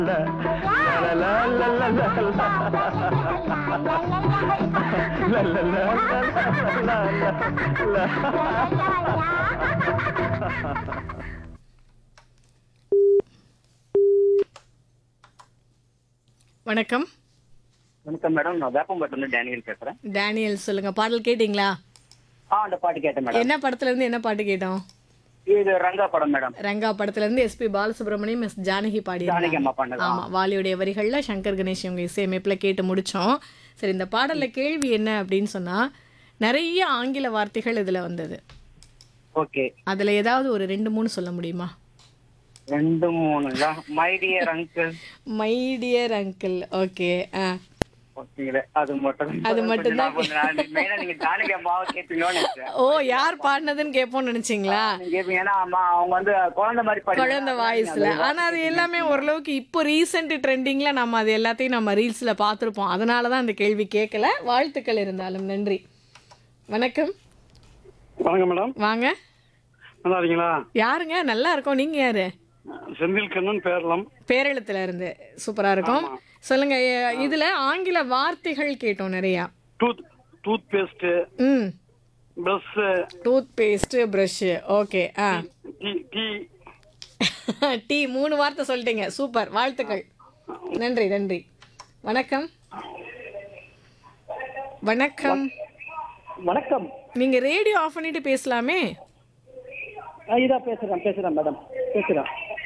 வணக்கம் வணக்கம் மேடம் நான் வேப்பம்பட்டில டேனியல் பேசுறேன் டேனியல் சொல்லுங்க பாடல் கேட்டிங்களா ஆ அந்த பாட்டு கேட்டேன் மேடம் என்ன படத்துல இருந்து என்ன பாட்டு கேட்டோம் இது ரங்கா படம் மேடம் ரங்கா படத்துல இருந்து எஸ்பி பாலசுப்ரமணியம் எஸ் ஜானகி பாடி ஜானகி அம்மா பண்ணது ஆமா வாலியுடைய வரிகள்ல சங்கர் கணேஷ் இவங்க இசையமைப்புல கேட்டு முடிச்சோம் சரி இந்த பாடல்ல கேள்வி என்ன அப்படின்னு சொன்னா நிறைய ஆங்கில வார்த்தைகள் இதுல வந்தது ஓகே அதுல ஏதாவது ஒரு ரெண்டு மூணு சொல்ல முடியுமா ரெண்டு மூணு my dear uncle my dear uncle okay ஆ ஓகேங்களே அது மட்டும் அது மட்டும்தான் மெயினா நீங்க ஜானகி அம்மாவை கேட்பீங்களோன்னு நினைச்சேன் ஓ யார் பாடினதுன்னு கேட்போம்னு நினைச்சீங்களா நீங்க கேட்பீங்க ஏன்னா அம்மா அவங்க வந்து குழந்தை மாதிரி பாடி குழந்தை வாய்ஸ்ல ஆனா அது எல்லாமே ஓரளவுக்கு இப்போ ரீசெண்ட் ட்ரெண்டிங்ல நம்ம அது எல்லாத்தையும் நம்ம ரீல்ஸ்ல பார்த்துருப்போம் அதனால தான் அந்த கேள்வி கேட்கல வாழ்த்துக்கள் இருந்தாலும் நன்றி வணக்கம் வணக்கம் மேடம் வாங்க நல்லா இருக்கீங்களா யாருங்க நல்லா இருக்கோம் நீங்க யாரு செந்தில் கண்ணன் பேரளம் பேரெழுத்துல இருந்து சூப்பரா இருக்கும் சொல்லுங்க எ- இதுல ஆங்கில வார்த்தைகள் கேட்டோம் நிறையா tooth toothpaste hmm brush toothpaste brush okay ஆ டீ டீ டீ மூணு வார்த்தை சொல்லிட்டீங்க சூப்பர் வாழ்த்துக்கள் நன்றி நன்றி வணக்கம் வணக்கம் வணக்கம் நீங்க ரேடியோ ஆஃப் பண்ணிட்டு பேசலாமே இதா பேசுறேன் பேசுறேன் மேடம் பேசுறேன்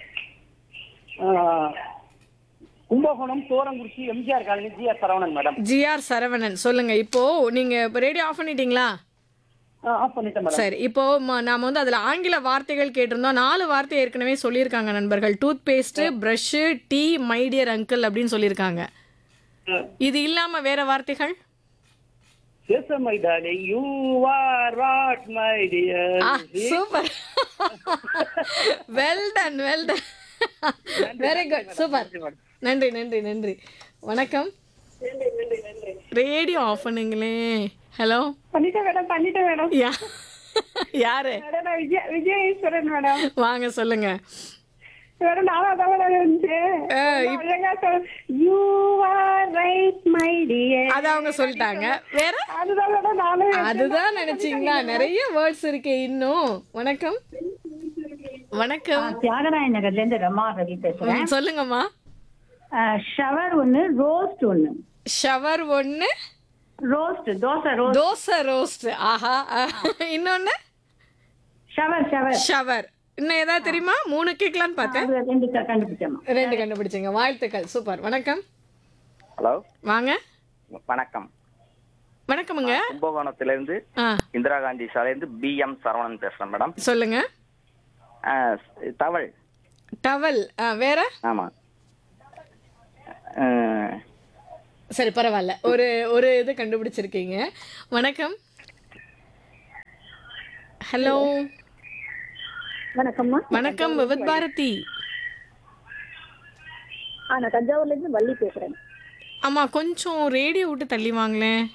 Kumbakonam Thorankurichi MGR colony GR Saravanan madam GR Saravanan சொல்லுங்க இப்போ நீங்க ரேடியோ ஆஃப் பண்ணிட்டீங்களா ஆஃப் பண்ணிட்டேன் மேடம் சரி இப்போ ம- நாம வந்து அதுல ஆங்கில வார்த்தைகள் கேட்டிருந்தோம் நாலு வார்த்தை ஏற்கனவே சொல்லியிருக்காங்க நண்பர்கள் toothpaste brush tea my dear uncle அப்படின்னு சொல்லியிருக்காங்க இது இல்லாம வேற வார்த்தைகள் Yes, my darling, you are what, my dear. Ah super well done well done very good super நன்றி நன்றி நன்றி வணக்கம் ரேடியோ ஆஃப் பண்ணுங்களே ஹலோ பண்ணிட்டேன் மேடம் பண்ணிட்டேன் மேடம் யா யாரு மேடம் நான் விஜய் விஜயேஸ்வரன் மேடம் வாங்க சொல்லுங்க மேடம் நானும் அதான் மேடம் இருந்துச்சு ஆ, அழகா சொல் you are right my dear அது அவங்க சொல்லிட்டாங்க வேற அதுதான் மேடம் நானும் அதுதான் நினைச்சீங்களா நிறைய வேர்ட்ஸ் இருக்கு இன்னும் வணக்கம் வணக்கம் தியாகராய நகர்ல இருந்து ரமா ரவி பேசுறேன் ம், சொல்லுங்கம்மா ஷவர் ஒண்ணு ரோஸ்ட் ஒண்ணு ஷவர் ஒன்னு roast dosa roast dosa roast ஆஹா இன்னொன்னு ஷவர் ஷவர் ஷவர் இன்னும் ஏதாவது தெரியுமா மூணு கேட்கலான்னு பார்த்தேன் அது ரெண்டு க- கண்டுபிடிச்சோமா ரெண்டு கண்டுபிடிச்சீங்க வாழ்த்துக்கள் சூப்பர் வணக்கம் ஹலோ வாங்க வணக்கம் வணக்கமுங்க கும்பகோணத்துல இருந்து ஆ இந்திரா காந்தி சாலையிலிருந்து பி எம் சரவணன் பேசுறேன் மேடம் சொல்லுங்க தவள் டவல் ஆ வேற ஆமா சரி பரவாயில்ல ஒரு ஒரு இது கண்டுபிடிச்சிருக்கீங்க வணக்கம் ஹலோ வணக்கம்மா வணக்கம் விவித் பாரதி ஆ நான் தஞ்சாவூர்ல இருந்து வள்ளி பேசுறேன் ஆமா கொஞ்சம் ரேடியோ விட்டு தள்ளி வாங்களேன்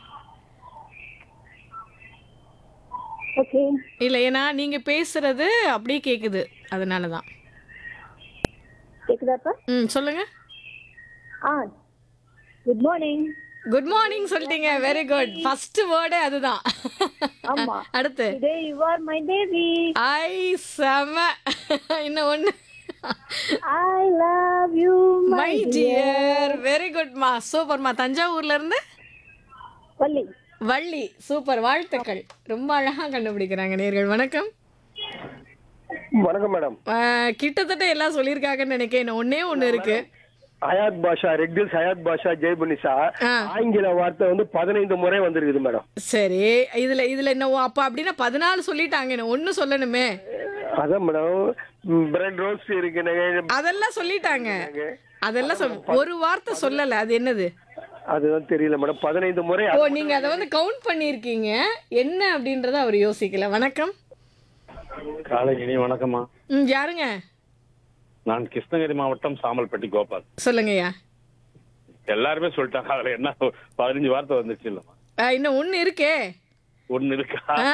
ஓகே இல்ல ஏன்னா நீங்க பேசுறது அப்படியே கேக்குது அதனால தான் கேக்குதாப்பா ம் சொல்லுங்க ஆ குட் மார்னிங் குட் மார்னிங் சொல்லிட்டீங்க வெரி குட் ஃபர்ஸ்ட் வேர்டே அதுதான் ஆமா. அடுத்து today you are my baby I செம இன்னும் ஒண்ணு I love you my dear very குட்மா சூப்பர்மா தஞ்சாவூர்ல இருந்து வள்ளி வள்ளி சூப்பர் வாழ்த்துக்கள் ரொம்ப அழகா கண்டுபிடிக்கிறாங்க நேர்கள் வணக்கம் வணக்கம் மேடம் ஆஹ், கிட்டத்தட்ட எல்லாம் சொல்லியிருக்காங்கன்னு நினைக்கிறேன் இன்னும் ஒண்ணே ஒண்ணு இருக்கு ஹயாத் பாஷா ரெக்டில்ஸ் ஹயாத் பாஷா ஜெய்புனிசா ஆ. ஆங்கில வார்த்தை வந்து பதினைந்து முறை வந்திருக்குது மேடம் சரி இதுல இதுல என்ன அப்ப அப்படின்னா பதினாலு சொல்லிட்டாங்க இன்னும் ஒண்ணு சொல்லணுமே அதான் மேடம் பிரெட் ரோஸ்ட் இருக்கு அதெல்லாம் சொல்லிட்டாங்க அதெல்லாம் சொல் ஒரு வார்த்தை சொல்லல அது என்னது அதுதான் தெரியல மேடம் பதினைந்து முறை ஓ நீங்க அதை வந்து கவுண்ட் பண்ணியிருக்கீங்க என்ன அப்படின்றத அவர் யோசிக்கல வணக்கம் காலையினி வணக்கம்மா ம் யாருங்க நான் கிருஷ்ணகிரி மாவட்டம் சாமல்பட்டி கோபால் சொல்லுங்கய்யா எல்லாருமே சொல்லிட்டாங்க அதுல என்ன பதினஞ்சு வார்த்தை வந்துச்சு இல்லம்மா ஆ, இன்னும் ஒண்ணு இருக்கே ஒண்ணு இருக்கா ஆ.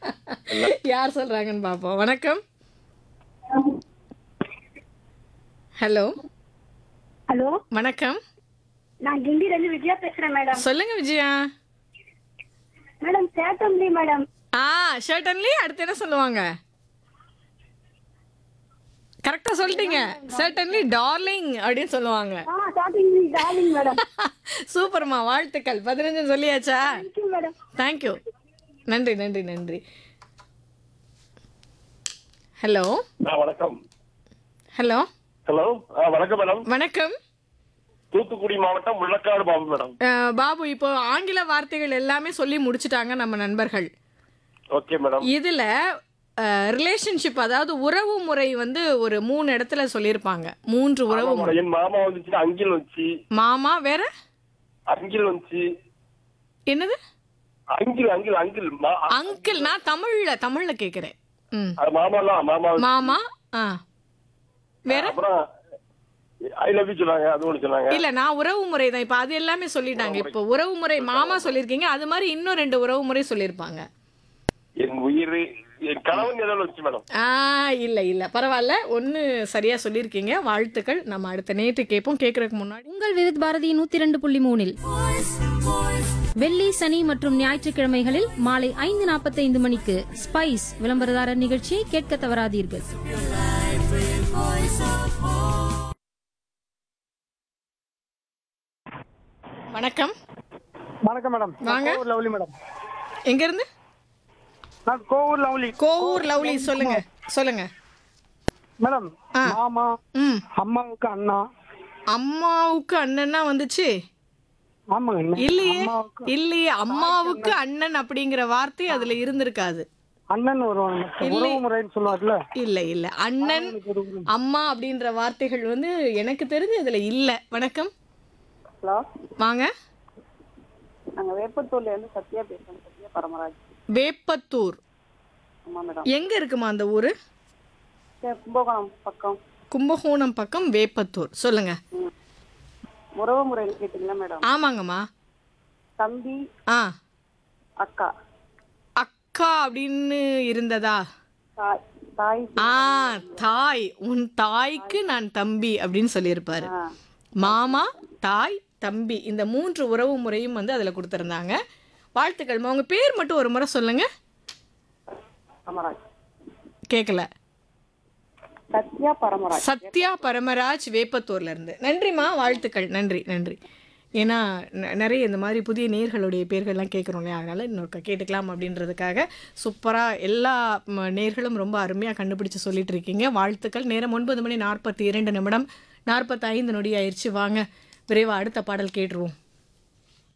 யார் சொல்றாங்கன்னு பாப்போம் வணக்கம் ஹலோ ஹலோ வணக்கம் நான் கிண்டில இருந்து விஜயா பேசுறேன் மேடம் சொல்லுங்க விஜயா மேடம் சேட்டம்லி மேடம் ஆ ஷர்டன்லி அடுத்து என்ன சொல்லுவாங்க கரெக்டா சொல்லிட்டீங்க சர்டன்லி டார்லிங் அப்படின்னு சொல்லுவாங்க ஆ ஸ்டார்டிங் டார்லிங் மேடம் சூப்பர்மா வாழ்த்துக்கள் பதினஞ்சு சொல்லியாச்சா தேங்க்யூ மேடம் தேங்க்யூ நன்றி நன்றி நன்றி ஹலோ ஆ வணக்கம் ஹலோ ஹலோ ஆ வணக்கம் மேடம் வணக்கம் தூத்துக்குடி மாவட்டம் முள்ளக்காடு பாபு மேடம் அஹ், பாபு இப்போ ஆங்கில வார்த்தைகள் எல்லாமே சொல்லி முடிச்சிட்டாங்க நம்ம நண்பர்கள் ஓகே மேடம் இதுல ரிலேஷன்ஷிப் அதாவது உறவு முறை வந்து ஒரு மூணு இடத்துல சொல்லியிருப்பாங்க மூன்று உறவு முறை என் மாமா வந்துச்சு அங்கில் வந்துச்சு மாமா வேற அங்கில் வந்துச்சு என்னது அங்கில் அங்கில் அங்கில் மா- அங்கிள் நான் தமிழ்ல தமிழ்ல கேக்குறேன் ம் அது மாமாலாம் மாமா வந்துச்சு. மாமா ஆ வேற அப்புறம் ஐ லவ் யூ சொன்னாங்க அது ஒன்று சொன்னாங்க இல்ல நான் உறவு முறை தான் இப்ப அது எல்லாமே சொல்லிட்டாங்க இப்போ உறவு முறை மாமா சொல்லிருக்கீங்க அது மாதிரி இன்னும் ரெண்டு உறவு முறை சொல்லியிருப்பாங்க என் உயிர் என் கணவன் ஏதோ வந்துச்சு மேடம் ஆ இல்ல இல்ல பரவாயில்ல ஒன்னு சரியா சொல்லியிருக்கீங்க வாழ்த்துக்கள் நம்ம அடுத்த நேற்று கேட்போம் கேட்கறதுக்கு முன்னாடி உங்கள் விவித் பாரதி நூத்தி இரண்டு புள்ளி மூணில் வெள்ளி சனி மற்றும் ஞாயிற்றுக்கிழமைகளில் மாலை ஐந்து நாற்பத்தைந்து மணிக்கு ஸ்பைஸ் விளம்பரதாரர் நிகழ்ச்சியை கேட்க தவறாதீர்கள் வணக்கம் வணக்கம் மேடம் வாங்க. கோவூர் லவ்லி மேடம் எங்க இருந்து நான் கோவூர் லவ்லி கோவூர் லவ்லி சொல்லுங்க சொல்லுங்க மேடம் ஆ. மாமா ம் அம்மாவுக்கு அண்ணா அம்மாவுக்கு அண்ணன்னா வந்துச்சு ஆமாங்க அண்ணா. இல்லையே அம்மாவுக்கு இல்லையே அம்மாவுக்கு அண்ணன் அப்படிங்கிற வார்த்தை அதுல இருந்திருக்காது அண்ணன் வருவாங்க உறவு முறைன்னு சொல்லுவார்ல இல்ல இல்ல அண்ணன் அம்மா அப்படின்ற வார்த்தைகள் வந்து எனக்கு தெரிஞ்சு இதுல இல்ல வணக்கம் ஹலோ வாங்க நாங்கள் வேப்பத்தூர்ல இருந்து சத்யா பேசுறோம் சத்யா பரமராஜ் வேப்பத்தூர் ஆமா மேடம் எங்க இருக்குமா அந்த ஊரு சரி, கும்பகோணம் பக்கம் கும்பகோணம் பக்கம் வேப்பத்தூர் சொல்லுங்க உறவு முறையில் கேட்டீங்களா மேடம் ஆமாங்கம்மா தம்பி ஆ அக்கா அக்கா அப்படின்னு இருந்ததா தாய் தாய் ஆ தாய் உன் தாய்க்கு நான் தம்பி அப்படின்னு சொல்லியிருப்பாரு ஆ. மாமா தாய் தம்பி இந்த மூன்று உறவு முறையும் வந்து அதில் கொடுத்துருந்தாங்க வாழ்த்துக்கள்மா உங்கள் பேர் மட்டும் ஒரு முறை சொல்லுங்க பரமராஜ் கேட்கல சத்யா பரமராஜ் சத்யா பரமராஜ் வேப்பத்தூர்ல இருந்து நன்றிம்மா வாழ்த்துக்கள் நன்றி நன்றி ஏன்னா ந- நிறைய இந்த மாதிரி புதிய நேர்களுடைய பேர்கள்லாம் கேட்குறோம் இல்லையா அதனால் இன்னொருக்கா கேட்டுக்கலாம் அப்படின்றதுக்காக சூப்பராக எல்லா ம, நேர்களும் ரொம்ப அருமையாக கண்டுபிடிச்சு சொல்லிட்டு இருக்கீங்க வாழ்த்துக்கள் நேரம் ஒன்பது மணி நாற்பத்தி இரண்டு நிமிடம் நாற்பத்தைந்து நொடி ஆயிடுச்சு வாங்க விரைவாக அடுத்த பாடல் கேட்டுருவோம்